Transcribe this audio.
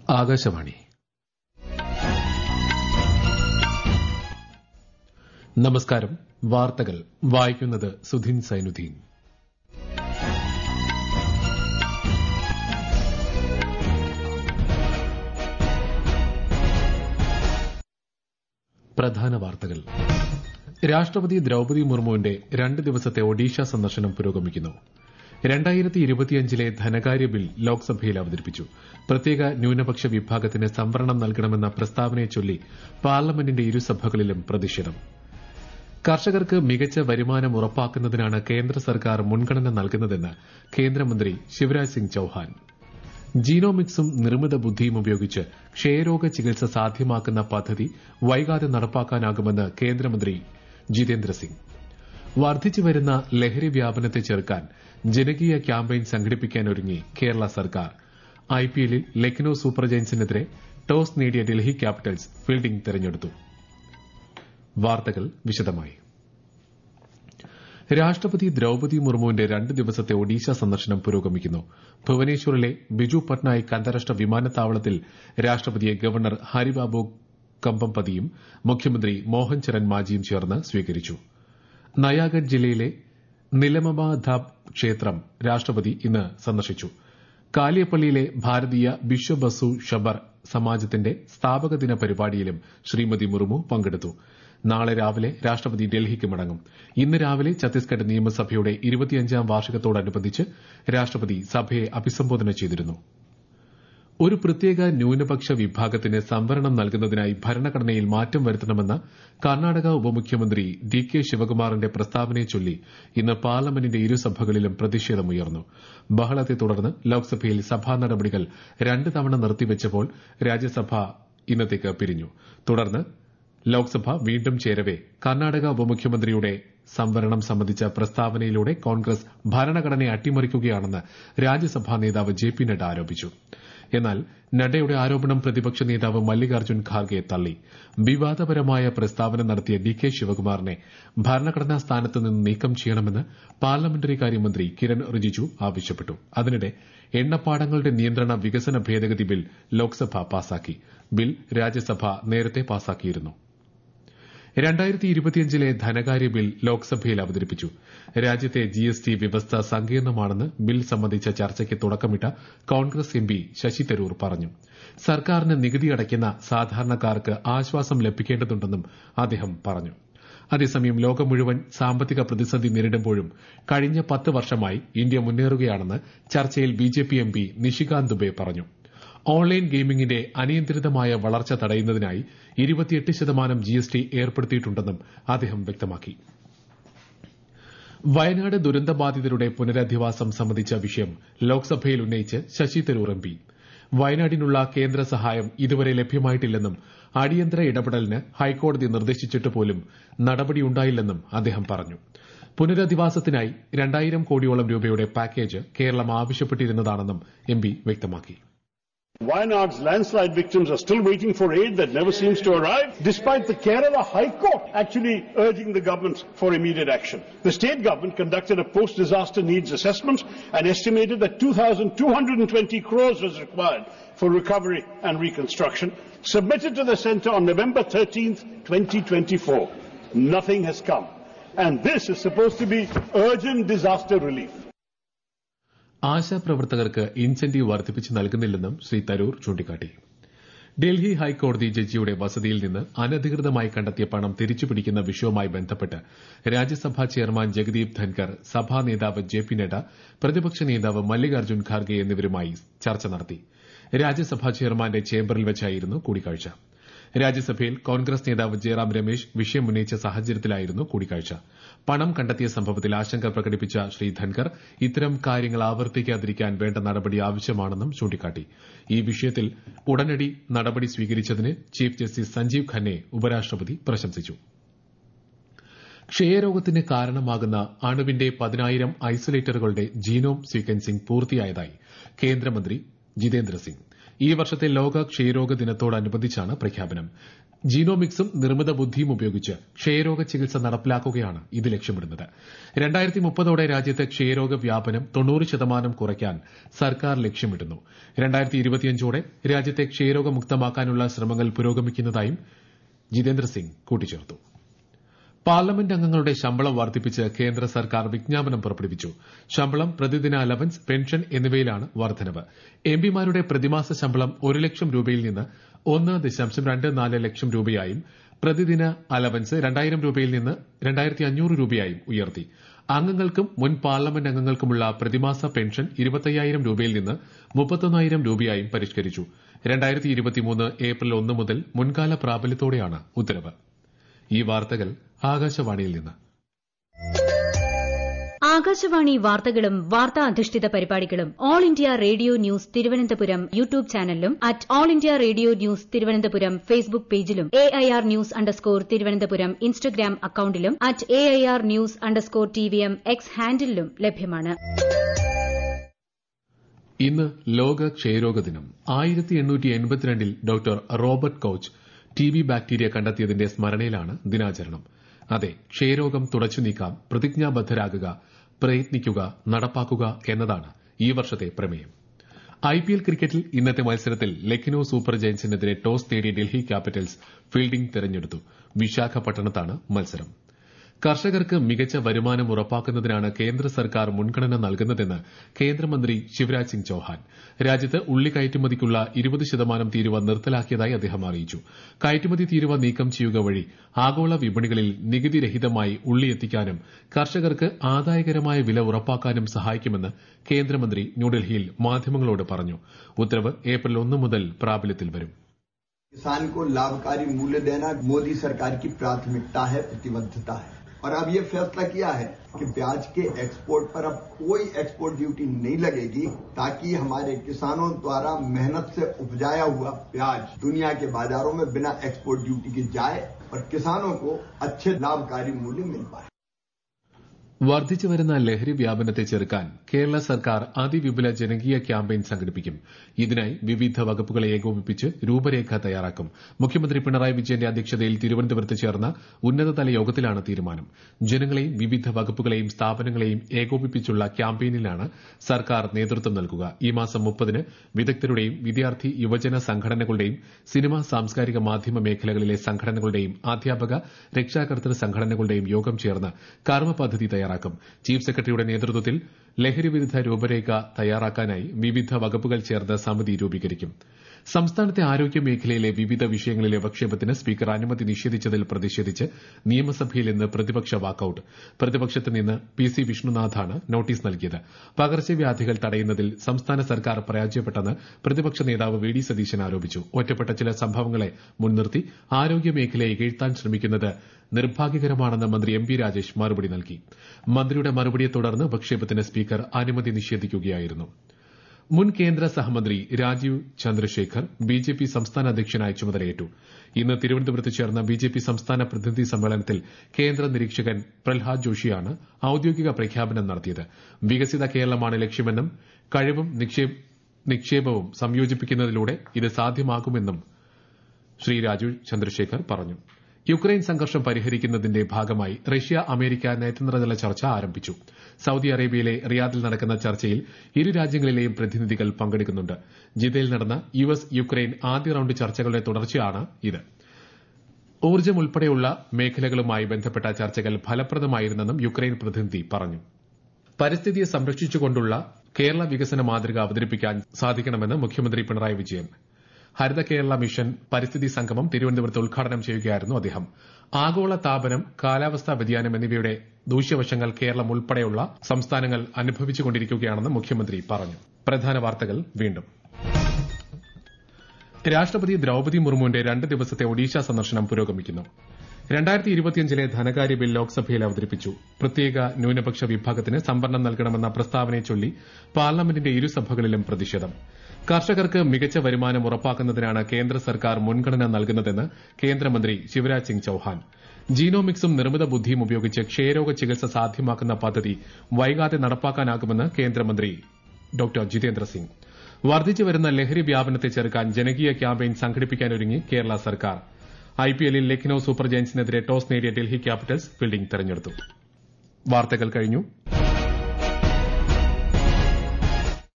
ആകാശവാണി നമസ്കാരം വാർത്തകൾ വായിക്കുന്നത് സുധീൻ സൈനുദ്ദീൻ പ്രധാന വാർത്തകൾ രാഷ്ട്രപതി ദ്രൌപതി മുർമുവിന്റെ രണ്ട് ദിവസത്തെ ഒഡീഷ സന്ദർശനം പുരോഗമിക്കുന്നു രണ്ടായിരത്തി ഇരുപത്തിയഞ്ചിലെ ധനകാര്യ ബിൽ ലോക്സഭയിൽ അവതരിപ്പിച്ചു പ്രത്യേക ന്യൂനപക്ഷ വിഭാഗത്തിന് സംവരണം നൽകണമെന്ന പ്രസ്താവനയെ ചൊല്ലി പാർലമെന്റിന്റെ ഇരുസഭകളിലും പ്രതിഷേധം കർഷകർക്ക് മികച്ച വരുമാനം ഉറപ്പാക്കുന്നതിനാണ് കേന്ദ്ര സർക്കാർ മുൻഗണന നൽകുന്നതെന്ന് കേന്ദ്രമന്ത്രി ശിവരാജ് സിംഗ് ചൌഹാൻ ജീനോമിക്സും നിർമ്മിത ബുദ്ധിയും ഉപയോഗിച്ച് ക്ഷയരോഗ ചികിത്സ സാധ്യമാക്കുന്ന പദ്ധതി വൈകാതെ നടപ്പാക്കാനാകുമെന്ന് കേന്ദ്രമന്ത്രി ജിതേന്ദ്ര സിംഗ് വർദ്ധിച്ചുവരുന്ന ലഹരി വ്യാപനത്തെ ചെറുക്കാൻ ജനകീയ ക്യാമ്പയിൻ സംഘടിപ്പിക്കാനൊരുങ്ങി കേരള സർക്കാർ ഐപിഎല്ലിൽ ലക്നൌ സൂപ്പർ ജയൻസിനെതിരെ ടോസ് നേടിയ ഡൽഹി ക്യാപിറ്റൽസ് ഫീൽഡിംഗ് തെരഞ്ഞെടുത്തു വാർത്തകൾ വിശദമായി രാഷ്ട്രപതി ദ്രൌപതി മുർമുവിന്റെ രണ്ട് ദിവസത്തെ ഒഡീഷ സന്ദർശനം പുരോഗമിക്കുന്നു ഭുവനേശ്വറിലെ ബിജു പട്നായിക് അന്താരാഷ്ട്ര വിമാനത്താവളത്തിൽ രാഷ്ട്രപതിയെ ഗവർണർ ഹരിബാബു കമ്പംപതിയും മുഖ്യമന്ത്രി മോഹൻ ചരൺ മാജിയും ചേർന്ന് സ്വീകരിച്ചു നയാഗഡ് ജില്ലയിലെ നിലമബാധാബ് ക്ഷേത്രം രാഷ്ട്രപതി ഇന്ന് സന്ദർശിച്ചു കാലിയപ്പള്ളിയിലെ ഭാരതീയ ബിശ്വ ബസു ഷബർ സമാജത്തിന്റെ സ്ഥാപക ദിന പരിപാടിയിലും ശ്രീമതി മുർമു പങ്കെടുത്തു നാളെ രാവിലെ രാഷ്ട്രപതി ഡൽഹിക്ക് മടങ്ങും ഇന്ന് രാവിലെ ഛത്തീസ്ഗഡ് നിയമസഭയുടെ ഇരുപത്തിയഞ്ചാം വാർഷികത്തോടനുബന്ധിച്ച് രാഷ്ട്രപതി സഭയെ അഭിസംബോധന ചെയ്തിരുന്നു ഒരു പ്രത്യേക ന്യൂനപക്ഷ വിഭാഗത്തിന് സംവരണം നൽകുന്നതിനായി ഭരണഘടനയിൽ മാറ്റം വരുത്തണമെന്ന കർണാടക ഉപമുഖ്യമന്ത്രി ഡി കെ ശിവകുമാറിന്റെ പ്രസ്താവനയെ ചൊല്ലി ഇന്ന് പാർലമെന്റിന്റെ ഇരുസഭകളിലും പ്രതിഷേധമുയർന്നു ബഹളത്തെ തുടർന്ന് ലോക്സഭയിൽ സഭാ നടപടികൾ രണ്ട് തവണ നിർത്തിവച്ചപ്പോൾ രാജ്യസഭ ഇന്നത്തേക്ക് പിരിഞ്ഞു തുടർന്ന് ലോക്സഭ വീണ്ടും ചേരവെ കർണാടക ഉപമുഖ്യമന്ത്രിയുടെ സംവരണം സംബന്ധിച്ച പ്രസ്താവനയിലൂടെ കോൺഗ്രസ് ഭരണഘടനയെ അട്ടിമറിക്കുകയാണെന്ന് രാജ്യസഭാ നേതാവ് ജെ പി നഡ്ഡ ആരോപിച്ചു എന്നാൽ നഡ്ഡയുടെ ആരോപണം പ്രതിപക്ഷ നേതാവ് മല്ലികാർജ്ജുൻ ഖാർഗെ തള്ളി വിവാദപരമായ പ്രസ്താവന നടത്തിയ ഡി കെ ശിവകുമാറിനെ ഭരണഘടനാ സ്ഥാനത്ത് നിന്ന് നീക്കം ചെയ്യണമെന്ന് പാർലമെന്ററി കാര്യമന്ത്രി കിരൺ റിജിജു ആവശ്യപ്പെട്ടു അതിനിടെ എണ്ണപ്പാടങ്ങളുടെ നിയന്ത്രണ വികസന ഭേദഗതി ബിൽ ലോക്സഭ പാസാക്കി ബിൽ രാജ്യസഭ നേരത്തെ പാസാക്കിയിരുന്നു രണ്ടായിരത്തി ഇരുപത്തിയഞ്ചിലെ ധനകാര്യ ബിൽ ലോക്സഭയിൽ അവതരിപ്പിച്ചു രാജ്യത്തെ ജിഎസ്ടി വ്യവസ്ഥ സങ്കീർണമാണെന്ന് ബിൽ സംബന്ധിച്ച ചർച്ചയ്ക്ക് തുടക്കമിട്ട കോൺഗ്രസ് എംപി ശശി തരൂർ പറഞ്ഞു സർക്കാരിന് നികുതി അടയ്ക്കുന്ന സാധാരണക്കാർക്ക് ആശ്വാസം ലഭിക്കേണ്ടതുണ്ടെന്നും അദ്ദേഹം പറഞ്ഞു അതേസമയം ലോകം മുഴുവൻ സാമ്പത്തിക പ്രതിസന്ധി നേരിടുമ്പോഴും കഴിഞ്ഞ പത്ത് വർഷമായി ഇന്ത്യ മുന്നേറുകയാണെന്ന് ചർച്ചയിൽ ബിജെപി എംപി നിഷികാന്ത് ദുബെ പറഞ്ഞു ഓൺലൈൻ ഗെയിമിംഗിന്റെ അനിയന്ത്രിതമായ വളർച്ച തടയുന്നതിനായി ഇരുപത്തിയെട്ട് ശതമാനം ജിഎസ്ടി ഏർപ്പെടുത്തിയിട്ടുണ്ടെന്നും അദ്ദേഹം വ്യക്തമാക്കി വയനാട് ദുരന്തബാധിതരുടെ പുനരധിവാസം സംബന്ധിച്ച വിഷയം ലോക്സഭയിൽ ഉന്നയിച്ച് ശശി തരൂർ എംപി വയനാടിനുള്ള കേന്ദ്ര സഹായം ഇതുവരെ ലഭ്യമായിട്ടില്ലെന്നും അടിയന്തര ഇടപെടലിന് ഹൈക്കോടതി നിർദ്ദേശിച്ചിട്ട് പോലും നടപടിയുണ്ടായില്ലെന്നും അദ്ദേഹം പറഞ്ഞു പുനരധിവാസത്തിനായി രണ്ടായിരം കോടിയോളം രൂപയുടെ പാക്കേജ് കേരളം ആവശ്യപ്പെട്ടിരുന്നതാണെന്നും എംപി വ്യക്തമാക്കി Wayanad's landslide victims are still waiting for aid that never seems to arrive, despite the Kerala High Court actually urging the government for immediate action. The state government conducted a post-disaster needs assessment and estimated that 2,220 crores was required for recovery and reconstruction, submitted to the centre on November 13th, 2024. Nothing has come. And this is supposed to be urgent disaster relief. ആശാപ്രവർത്തകർക്ക് incentive വർദ്ധിപ്പിച്ച് നൽകുന്നില്ലെന്നും ശ്രീ തരൂർ ചൂണ്ടിക്കാട്ടി ഡൽഹി ഹൈക്കോടതി ജഡ്ജിയുടെ വസതിയിൽ നിന്ന് അനധികൃതമായി കണ്ടെത്തിയ പണം തിരിച്ചുപിടിക്കുന്ന വിഷയവുമായി ബന്ധപ്പെട്ട് രാജ്യസഭാ ചെയർമാൻ ജഗദീപ് ധൻകർ സഭാ നേതാവ് ജെ പി നഡ്ഡ പ്രതിപക്ഷ നേതാവ് മല്ലികാർജ്ജുൻ ഖാർഗെ എന്നിവരുമായി ചർച്ച നടത്തി രാജ്യസഭാ ചെയർമാന്റെ ചേംബറിൽ വെച്ചായിരുന്നു കൂടിക്കാഴ്ച രാജ്യസഭയിൽ കോൺഗ്രസ് നേതാവ് ജയറാം രമേശ് വിഷയം ഉന്നയിച്ച സാഹചര്യത്തിലായിരുന്നു കൂടിക്കാഴ്ച പണം കണ്ടെത്തിയ സംഭവത്തിൽ ആശങ്ക പ്രകടിപ്പിച്ച ശ്രീ ധൻകർ ഇത്തരം കാര്യങ്ങൾ ആവർത്തിക്കാതിരിക്കാൻ വേണ്ട നടപടി ആവശ്യമാണെന്നും ചൂണ്ടിക്കാട്ടി ഈ വിഷയത്തിൽ ഉടനടി നടപടി സ്വീകരിച്ചതിന് ചീഫ് ജസ്റ്റിസ് സഞ്ജീവ് ഖന്നെ ഉപരാഷ്ട്രപതി പ്രശംസിച്ചു ക്ഷയരോഗത്തിന് കാരണമാകുന്ന അണുവിന്റെ പതിനായിരം ഐസൊലേറ്ററുകളുടെ ജീനോം സീക്വൻസിംഗ് പൂർത്തിയായതായി കേന്ദ്രമന്ത്രി ജിതേന്ദ്ര സിംഗ് ഈ വർഷത്തെ ലോക ക്ഷയരോഗ ദിനത്തോടനുബന്ധിച്ചാണ് പ്രഖ്യാപനം ജീനോമിക്സും നിർമ്മിത ബുദ്ധിയും ഉപയോഗിച്ച് ക്ഷയരോഗ ചികിത്സ നടപ്പിലാക്കുകയാണ് ഇത് ലക്ഷ്യമിടുന്നത് രണ്ടായിരത്തി മുപ്പതോടെ രാജ്യത്തെ ക്ഷയരോഗ വ്യാപനം തൊണ്ണൂറ് ശതമാനം കുറയ്ക്കാൻ സർക്കാർ ലക്ഷ്യമിടുന്നു രണ്ടായിരത്തി ഇരുപത്തിയഞ്ചോടെ രാജ്യത്തെ ക്ഷയരോഗമുക്തമാക്കാനുള്ള ശ്രമങ്ങൾ പുരോഗമിക്കുന്നതായും ജിതേന്ദ്ര സിംഗ് കൂട്ടിച്ചേർത്തു പാർലമെന്റ് അംഗങ്ങളുടെ ശമ്പളം വർദ്ധിപ്പിച്ച് കേന്ദ്ര സർക്കാർ വിജ്ഞാപനം പുറപ്പെടുവിച്ചു ശമ്പളം പ്രതിദിന അലവൻസ് പെൻഷൻ എന്നിവയിലാണ് വർധനവ് എംപിമാരുടെ പ്രതിമാസ ശമ്പളം ഒരു ലക്ഷം രൂപയിൽ നിന്ന് ഒന്ന് ദശാംശം രണ്ട് നാല് ലക്ഷം രൂപയായും പ്രതിദിന അലവൻസ് രണ്ടായിരം രൂപയിൽ നിന്ന് രണ്ടായിരത്തി അഞ്ഞൂറ് രൂപയായും ഉയർത്തി അംഗങ്ങൾക്കും മുൻ പാർലമെന്റ് അംഗങ്ങൾക്കുമുള്ള പ്രതിമാസ പെൻഷൻ ഇരുപത്തയ്യായിരം രൂപയിൽ നിന്ന് മുപ്പത്തൊന്നായിരം രൂപയായും പരിഷ്കരിച്ചു രണ്ടായിരത്തി ഇരുപത്തിമൂന്ന് ഏപ്രിൽ ഒന്ന് മുതൽ മുൻകാല പ്രാബല്യത്തോടെയാണ് ഉത്തരവ് ഈ വാർത്തകൾ ആകാശവാണിയിൽ നിന്ന് ആകാശവാണി വാർത്തകളും വാർത്താ അധിഷ്ഠിത പരിപാടികളും All India Radio News Thiruvananthapuram YouTube ചാനലിലും at All India Radio News Thiruvananthapuram Facebook പേജിലും A I R News underscore Thiruvananthapuram Instagram അക്കൌണ്ടിലും at A I R News underscore T V M X ഹാൻഡിലും ലഭ്യമാണ് ഇന്ന് ലോക ക്ഷയരോഗ ദിനം ആയിരത്തി എണ്ണൂറ്റി എൺപത്തിരണ്ടിൽ doctor Robert Koch T B bacteria കണ്ടെത്തിയതിന്റെ സ്മരണയിലാണ് ദിനാചരണം അതെ ക്ഷയരോഗം തുടച്ചു നീക്കാം പ്രതിജ്ഞാബദ്ധരാകുക പ്രയത്നിക്കുക നടപ്പാക്കുക എന്നതാണ് ഈ വർഷത്തെ പ്രമേയം ഐപിഎൽ ക്രിക്കറ്റിൽ ഇന്നത്തെ മത്സരത്തിൽ ലക്നൌ സൂപ്പർ ജയൻസിനെതിരെ ടോസ് നേടിയ ഡൽഹി ക്യാപിറ്റൽസ് ഫീൽഡിംഗ് തെരഞ്ഞെടുത്തു വിശാഖപട്ടണത്താണ് മത്സരം കർഷകർക്ക് മികച്ച വരുമാനം ഉറപ്പാക്കുന്നതിനാണ് കേന്ദ്ര സർക്കാർ മുൻഗണന നൽകുന്നതെന്ന് കേന്ദ്രമന്ത്രി ശിവരാജ് സിംഗ് ചൌഹാൻ രാജ്യത്ത് ഉള്ളി കയറ്റുമതിക്കുള്ള ഇരുപത് ശതമാനം തീരുവ നിർത്തലാക്കിയതായി അദ്ദേഹം അറിയിച്ചു കയറ്റുമതി തീരുവ നീക്കം ചെയ്യുക വഴി ആഗോള വിപണികളിൽ നികുതി രഹിതമായി ഉള്ളി എത്തിക്കാനും കർഷകർക്ക് ആദായകരമായ വില ഉറപ്പാക്കാനും സഹായിക്കുമെന്ന് കേന്ദ്രമന്ത്രി ന്യൂഡൽഹിയിൽ മാധ്യമങ്ങളോട് പറഞ്ഞു ഉത്തരവ് ഏപ്രിൽ ഒന്ന് മുതൽ പ്രാബല്യത്തിൽ വരും किसान को लाभकारी मूल्य देना मोदी सरकार की प्राथमिकता है प्रतिबद्धता है और अब ये फैसला किया है कि प्याज के एक्सपोर्ट पर अब कोई एक्सपोर्ट ड्यूटी नहीं लगेगी ताकि हमारे किसानों द्वारा मेहनत से उपजाया हुआ प्याज दुनिया के बाजारों में बिना एक्सपोर्ट ड्यूटी के जाए और किसानों को अच्छे लाभकारी मूल्य मिल पाए വർദ്ധിച്ചു വരുന്ന ലഹരി വ്യാപനത്തെ ചെറുക്കാൻ കേരള സർക്കാർ അതിവിപുല ജനകീയ ക്യാമ്പയിൻ സംഘടിപ്പിക്കും ഇതിനായി വിവിധ വകുപ്പുകളെ ഏകോപിപ്പിച്ച് രൂപരേഖ തയ്യാറാക്കും മുഖ്യമന്ത്രി പിണറായി വിജയന്റെ അധ്യക്ഷതയിൽ തിരുവനന്തപുരത്ത് ചേർന്ന ഉന്നതതല യോഗത്തിലാണ് തീരുമാനം ജനങ്ങളെയും വിവിധ വകുപ്പുകളെയും സ്ഥാപനങ്ങളെയും ഏകോപിപ്പിച്ചുള്ള ക്യാമ്പയിനിലാണ് സർക്കാർ നേതൃത്വം നൽകുക ഈ മാസം മുപ്പതിന് വിദഗ്ധരുടെയും വിദ്യാർത്ഥി യുവജന സംഘടനകളുടെയും സിനിമ സാംസ്കാരിക മാധ്യമ മേഖലകളിലെ സംഘടനകളുടെയും അധ്യാപക രക്ഷാകർതൃ സംഘടനകളുടെയും യോഗം ചേർന്ന് കർമ്മ പദ്ധതി തയ്യാറാക്കും ചീഫ് സെക്രട്ടറിയുടെ നേതൃത്വത്തിൽ ലഹരി വിരുദ്ധ രൂപരേഖ തയ്യാറാക്കാനായി വിവിധ വകുപ്പുകൾ ചേർന്ന് സമിതി രൂപീകരിക്കും സംസ്ഥാനത്തെ ആരോഗ്യ മേഖലയിലെ വിവിധ വിഷയങ്ങളിലെ വക്ഷേപത്തിന് സ്പീക്കർ അനുമതി നിഷേധിച്ചതിൽ പ്രതിഷേധിച്ച് നിയമസഭയിൽ ഇന്ന് പ്രതിപക്ഷ വാക്കൌട്ട് പ്രതിപക്ഷത്ത് നിന്ന് പി സി വിഷ്ണുനാഥാണ് നോട്ടീസ് നൽകിയത് പകർച്ചവ്യാധികൾ തടയുന്നതിൽ സംസ്ഥാന സർക്കാർ പരാജയപ്പെട്ടെന്ന് പ്രതിപക്ഷ നേതാവ് വി ഡി സതീശൻ ആരോപിച്ചു ഒറ്റപ്പെട്ട ചില സംഭവങ്ങളെ മുൻനിർത്തി ആരോഗ്യ മേഖലയെ ഇകഴ്ത്താൻ ശ്രമിക്കുന്നത് നിർഭാഗ്യകരമാണെന്ന് മന്ത്രി എം പി രാജേഷ് മറുപടി നൽകി മന്ത്രിയുടെ മറുപടിയെ തുടർന്ന് വിക്ഷേപത്തിന് സ്പീക്കർ അനുമതി നിഷേധിക്കുകയായിരുന്നു മുൻ കേന്ദ്ര സഹമന്ത്രി രാജീവ് ചന്ദ്രശേഖർ ബിജെപി സംസ്ഥാന അധ്യക്ഷനായി ചുമതലയേറ്റു ഇന്ന് തിരുവനന്തപുരത്ത് ചേർന്ന ബിജെപി സംസ്ഥാന പ്രതിനിധി സമ്മേളനത്തിൽ കേന്ദ്ര നിരീക്ഷകൻ പ്രഹ്ലാദ് ജോഷിയാണ് ഔദ്യോഗിക പ്രഖ്യാപനം നടത്തിയത് വികസിത കേരളമാണ് ലക്ഷ്യമെന്നും കഴിവും നിക്ഷേപവും സംയോജിപ്പിക്കുന്നതിലൂടെ ഇത് സാധ്യമാകുമെന്നും ശ്രീ രാജീവ് ചന്ദ്രശേഖർ പറഞ്ഞു യുക്രൈൻ സംഘർഷം പരിഹരിക്കുന്നതിന്റെ ഭാഗമായി റഷ്യ അമേരിക്ക നയതന്ത്രതല ചർച്ച ആരംഭിച്ചു സൌദി അറേബ്യയിലെ റിയാദിൽ നടക്കുന്ന ചർച്ചയിൽ ഇരു രാജ്യങ്ങളിലെയും പ്രതിനിധികൾ പങ്കെടുക്കുന്നുണ്ട് ജിദ്ദയിൽ നടന്ന യു എസ് യുക്രൈൻ ആദ്യ റൌണ്ട് ചർച്ചകളുടെ തുടർച്ചയാണ് ഇത് ഊർജ്ജം ഉൾപ്പെടെയുള്ള മേഖലകളുമായി ബന്ധപ്പെട്ട ചർച്ചകൾ ഫലപ്രദമായിരുന്നെന്നും യുക്രൈൻ പ്രതിനിധി പറഞ്ഞു പരിസ്ഥിതിയെ സംരക്ഷിച്ചുകൊണ്ടുള്ള കേരള വികസന മാതൃക അവതരിപ്പിക്കാൻ സാധിക്കണമെന്ന് മുഖ്യമന്ത്രി പിണറായി വിജയൻ ഹരിത കേരള മിഷൻ പരിസ്ഥിതി സംഗമം തിരുവനന്തപുരത്ത് ഉദ്ഘാടനം ചെയ്യുകയായിരുന്നു അദ്ദേഹം ആഗോള താപനം കാലാവസ്ഥാ വ്യതിയാനം എന്നിവയുടെ ദൂഷ്യവശങ്ങൾ കേരളം ഉൾപ്പെടെയുള്ള സംസ്ഥാനങ്ങൾ അനുഭവിച്ചുകൊണ്ടിരിക്കുകയാണെന്ന് മുഖ്യമന്ത്രി പറഞ്ഞു പ്രധാന വാർത്തകൾ വീണ്ടും രാഷ്ട്രപതി ദ്രൌപതി മുർമുവിന്റെ രണ്ട് ദിവസത്തെ ഒഡീഷ സന്ദർശനം പുരോഗമിക്കുന്നു രണ്ടായിരത്തി ഇരുപത്തിയഞ്ചിലെ ധനകാര്യ ബിൽ ലോക്സഭയിൽ അവതരിപ്പിച്ചു പ്രത്യേക ന്യൂനപക്ഷ വിഭാഗത്തിന് സംവരണം നൽകണമെന്ന പ്രസ്താവനയെ ചൊല്ലി പാർലമെന്റിന്റെ ഇരുസഭകളിലും പ്രതിഷേധം കർഷകർക്ക് മികച്ച വരുമാനം ഉറപ്പാക്കുന്നതിനാണ് കേന്ദ്ര സർക്കാർ മുൻഗണന നൽകുന്നതെന്ന് കേന്ദ്രമന്ത്രി ശിവരാജ് സിംഗ് ചൌഹാൻ ജീനോമിക്സും നിർമ്മിത ബുദ്ധിയും ഉപയോഗിച്ച് ക്ഷയരോഗ ചികിത്സ സാധ്യമാക്കുന്ന പദ്ധതി വൈകാതെ നടപ്പാക്കാനാകുമെന്ന് കേന്ദ്രമന്ത്രി ഡോക്ടർ ജിതേന്ദ്ര സിംഗ് വർദ്ധിച്ചു വരുന്ന ലഹരി വ്യാപനത്തെ ചെറുക്കാൻ ജനകീയ ക്യാമ്പയിൻ സംഘടിപ്പിക്കാനൊരുങ്ങി കേരള സർക്കാർ ഐപിഎല്ലിൽ ലക്നൌ സൂപ്പർ ജയൻസിനെതിരെ ടോസ് നേടിയ ഡൽഹി ക്യാപിറ്റൽസ് ഫീൽഡിംഗ് തെരഞ്ഞെടുത്തു വാർത്തകൾ കഴിഞ്ഞു